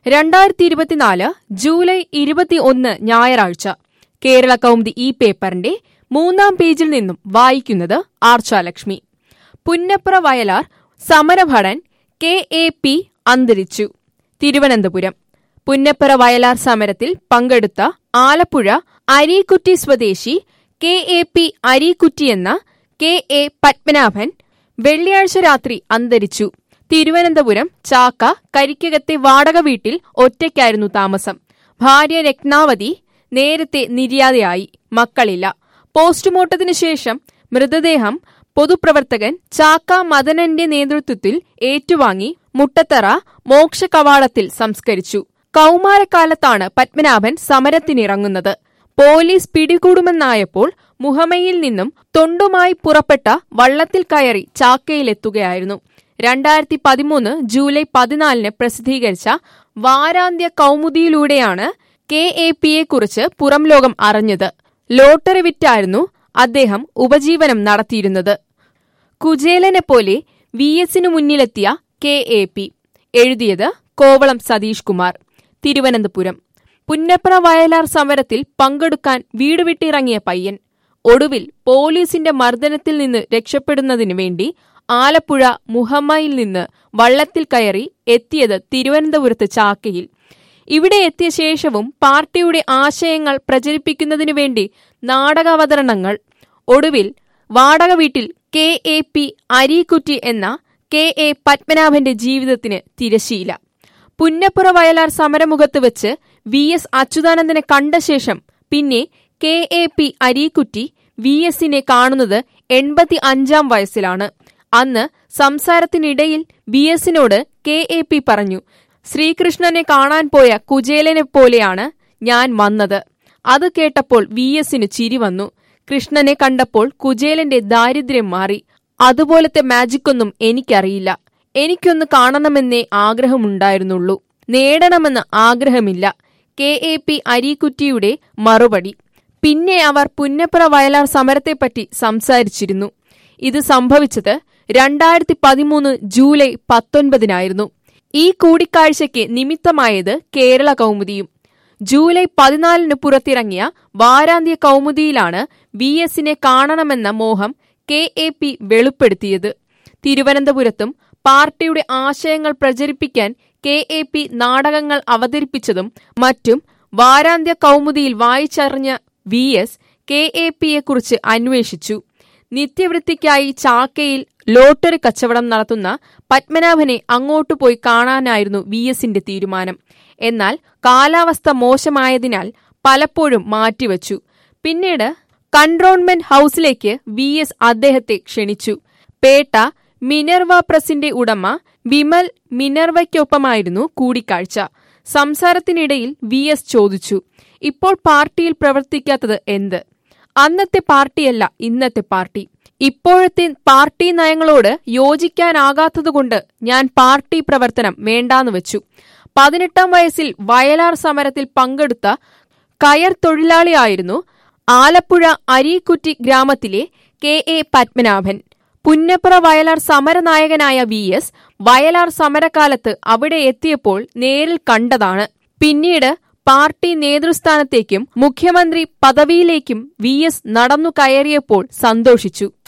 രണ്ടായിരത്തി ഇരുപത്തിനാല് ജൂലൈ ഇരുപത്തി ഒന്ന് ഞായറാഴ്ച കേരള കൗമുദി ഈ പേപ്പറിന്റെ മൂന്നാം പേജിൽ നിന്നും വായിക്കുന്നത് ആർച്ചാലക്ഷ്മി പുന്നപ്ര വയലാർ സമരഭടൻ കെ എ പി അന്തരിച്ചു തിരുവനന്തപുരം പുന്നപ്ര വയലാർ സമരത്തിൽ പങ്കെടുത്ത ആലപ്പുഴ അരീക്കുറ്റി സ്വദേശി കെ എ പി അരീക്കുറ്റി എന്ന കെ എ പത്മനാഭൻ വെള്ളിയാഴ്ച രാത്രി അന്തരിച്ചു തിരുവനന്തപുരം ചാക്ക കരിക്കകത്തെ വാടക വീട്ടിൽ ഒറ്റയ്ക്കായിരുന്നു താമസം ഭാര്യ രത്നാവതി നേരത്തെ നിര്യാതയായി മക്കളില്ല പോസ്റ്റ്മോർട്ടത്തിനു ശേഷം മൃതദേഹം പൊതുപ്രവർത്തകൻ ചാക്ക മദനന്റെ നേതൃത്വത്തിൽ ഏറ്റുവാങ്ങി മുട്ടത്തറ മോക്ഷ കവാടത്തിൽ സംസ്കരിച്ചു കൗമാരക്കാലത്താണ് പത്മനാഭൻ സമരത്തിനിറങ്ങുന്നത് പോലീസ് പിടികൂടുമെന്നായപ്പോൾ മുഹമ്മയിൽ നിന്നും തൊണ്ടുമായി പുറപ്പെട്ട വള്ളത്തിൽ കയറി ചാക്കയിലെത്തുകയായിരുന്നു രണ്ടായിരത്തി പതിമൂന്ന് ജൂലൈ പതിനാലിന് പ്രസിദ്ധീകരിച്ച വാരാന്ത്യ കൗമുദിയിലൂടെയാണ് കെ എ പിയെ കുറിച്ച് പുറം ലോകം അറിഞ്ഞത് ലോട്ടറി വിറ്റായിരുന്നു അദ്ദേഹം ഉപജീവനം നടത്തിയിരുന്നത് കുചേലനെ പോലെ വി എസിനു മുന്നിലെത്തിയ കെ എ പി എഴുതിയത് കോവളം സതീഷ് കുമാർ തിരുവനന്തപുരം പുന്നപ്ര വയലാർ സമരത്തിൽ പങ്കെടുക്കാൻ വീട് വിട്ടിറങ്ങിയ പയ്യൻ ഒടുവിൽ പോലീസിന്റെ മർദ്ദനത്തിൽ നിന്ന് രക്ഷപ്പെടുന്നതിനു വേണ്ടി ആലപ്പുഴ മുഹമ്മയിൽ നിന്ന് വള്ളത്തിൽ കയറി എത്തിയത് തിരുവനന്തപുരത്ത് ചാക്കയിൽ ഇവിടെ എത്തിയ ശേഷവും പാർട്ടിയുടെ ആശയങ്ങൾ പ്രചരിപ്പിക്കുന്നതിനു വേണ്ടി നാടകാവതരണങ്ങൾ ഒടുവിൽ വാടക വീട്ടിൽ കെ എ പി അരീക്കുറ്റി എന്ന കെ എ പത്മനാഭന്റെ ജീവിതത്തിന് തിരശീല പുന്നപ്പുറ വയലാർ സമരമുഖത്ത് വെച്ച് വി എസ് അച്യുതാനന്ദനെ കണ്ട ശേഷം പിന്നെ K A P Areekkutty V എസിനെ കാണുന്നത് എൺപത്തി അഞ്ചാം വയസ്സിലാണ് അന്ന് സംസാരത്തിനിടയിൽ വി എസിനോട് കെ എ പി പറഞ്ഞു ശ്രീകൃഷ്ണനെ കാണാൻ പോയ കുചേലനെ പോലെയാണ് ഞാൻ വന്നത് അത് കേട്ടപ്പോൾ വി എസിന് ചിരി വന്നു കൃഷ്ണനെ കണ്ടപ്പോൾ കുചേലന്റെ ദാരിദ്ര്യം മാറി അതുപോലത്തെ മാജിക്കൊന്നും എനിക്കറിയില്ല എനിക്കൊന്ന് കാണണമെന്നേ ആഗ്രഹമുണ്ടായിരുന്നുള്ളൂ നേടണമെന്ന് ആഗ്രഹമില്ല കെ എ പി അരീക്കുറ്റിയുടെ മറുപടി പിന്നെ അവർ പുന്നപ്ര വയലാർ സമരത്തെപ്പറ്റി സംസാരിച്ചിരുന്നു ഇത് സംഭവിച്ചത് രണ്ടായിരത്തി പതിമൂന്ന് ജൂലൈ പത്തൊൻപതിനായിരുന്നു ഈ കൂടിക്കാഴ്ചയ്ക്ക് നിമിത്തമായത് കേരള കൗമുദിയും ജൂലൈ പതിനാലിന് പുറത്തിറങ്ങിയ വാരാന്ത്യ കൗമുദിയിലാണ് വി എസിനെ കാണണമെന്ന മോഹം കെ എ പി വെളിപ്പെടുത്തിയത് തിരുവനന്തപുരത്തും പാർട്ടിയുടെ ആശയങ്ങൾ പ്രചരിപ്പിക്കാൻ കെ എ പി നാടകങ്ങൾ അവതരിപ്പിച്ചതും മറ്റും വാരാന്ത്യ കൗമുദിയിൽ വായിച്ചറിഞ്ഞ വി എസ് കെ എ പിയെക്കുറിച്ച് അന്വേഷിച്ചു നിത്യവൃത്തിക്കായി ചാക്കയിൽ ലോട്ടറി കച്ചവടം നടത്തുന്ന പത്മനാഭനെ അങ്ങോട്ടു പോയി കാണാനായിരുന്നു വി എസിന്റെ തീരുമാനം എന്നാൽ കാലാവസ്ഥ മോശമായതിനാൽ പലപ്പോഴും മാറ്റിവച്ചു പിന്നീട് കൺട്രോൺമെന്റ് ഹൌസിലേക്ക് വി എസ് അദ്ദേഹത്തെ ക്ഷണിച്ചു പേട്ട മിനർവ പ്രസിന്റെ ഉടമ വിമൽ മിനർവയ്ക്കൊപ്പമായിരുന്നു കൂടിക്കാഴ്ച സംസാരത്തിനിടയിൽ വി എസ് ചോദിച്ചു ഇപ്പോൾ പാർട്ടിയിൽ പ്രവർത്തിക്കാത്തത് എന്ത് അന്നത്തെ പാർട്ടിയല്ല ഇന്നത്തെ പാർട്ടി ഇപ്പോഴത്തെ പാർട്ടി നയങ്ങളോട് യോജിക്കാനാകാത്തതുകൊണ്ട് ഞാൻ പാർട്ടി പ്രവർത്തനം വേണ്ടാന്ന് വെച്ചു പതിനെട്ടാം വയസ്സിൽ വയലാർ സമരത്തിൽ പങ്കെടുത്ത കയർ തൊഴിലാളിയായിരുന്നു ആലപ്പുഴ അരീക്കുറ്റി ഗ്രാമത്തിലെ കെ എ പത്മനാഭൻ പുന്നപ്ര വയലാർ സമരനായകനായ വി എസ് വയലാർ സമരകാലത്ത് അവിടെ എത്തിയപ്പോൾ നേരിൽ കണ്ടതാണ് പിന്നീട് പാർട്ടി നേതൃസ്ഥാനത്തേക്കും മുഖ്യമന്ത്രി പദവിയിലേക്കും വി എസ് നടന്നു കയറിയപ്പോൾ സന്തോഷിച്ചു